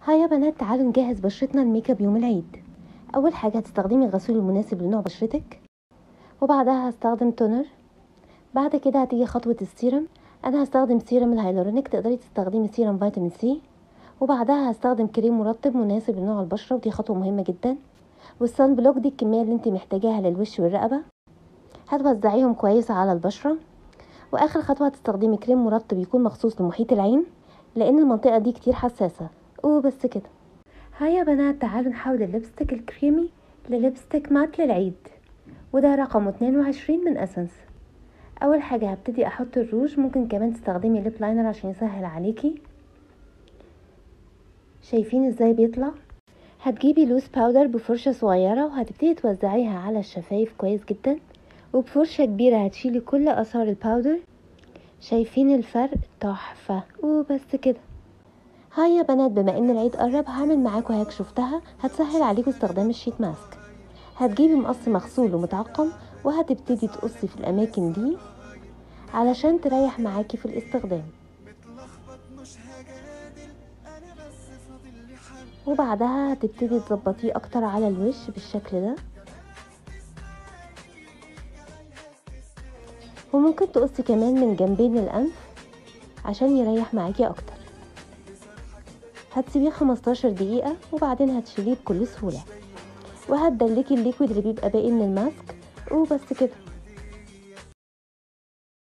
هيا يا بنات تعالوا نجهز بشرتنا الميك اب يوم العيد اول حاجه هتستخدمي الغسول المناسب لنوع بشرتك وبعدها هستخدم تونر بعد كده هتيجي خطوه السيرم انا هستخدم سيرم الهيالورونيك تقدري تستخدمي سيرم فيتامين سي وبعدها هستخدم كريم مرطب مناسب لنوع البشره ودي خطوه مهمه جدا والصن بلوك دي الكميه اللي انت محتاجاها للوش والرقبه هتوزعيهم كويس على البشره واخر خطوه هتستخدمي كريم مرطب يكون مخصوص لمحيط العين لان المنطقه دي كتير حساسه وبس كده هيا يا بنات تعالوا نحول اللبستك الكريمي للبستك مات للعيد وده رقم 22 من اسنس اول حاجه هبتدي احط الروج ممكن كمان تستخدمي ليب لاينر عشان يسهل عليكي شايفين ازاي بيطلع هتجيبي لوز باودر بفرشة صغيرة وهتبتدي توزعيها على الشفايف كويس جدا وبفرشة كبيرة هتشيلي كل اثار الباودر شايفين الفرق تحفة وبس كده هاي يا بنات بما ان العيد قرب هعمل معاكم هيك شفتها هتسهل عليكم استخدام الشيت ماسك هتجيبي مقص مغسول ومتعقم وهتبتدي تقصي في الاماكن دي علشان تريح معاكي في الاستخدام وبعدها هتبتدي تظبطيه اكتر على الوش بالشكل ده وممكن تقصي كمان من جنبين الانف عشان يريح معاكي اكتر هتسيبيه 15 دقيقة وبعدين هتشيليه بكل سهولة وهتدلكي الليكويد اللي بيبقى باقي من الماسك وبس كده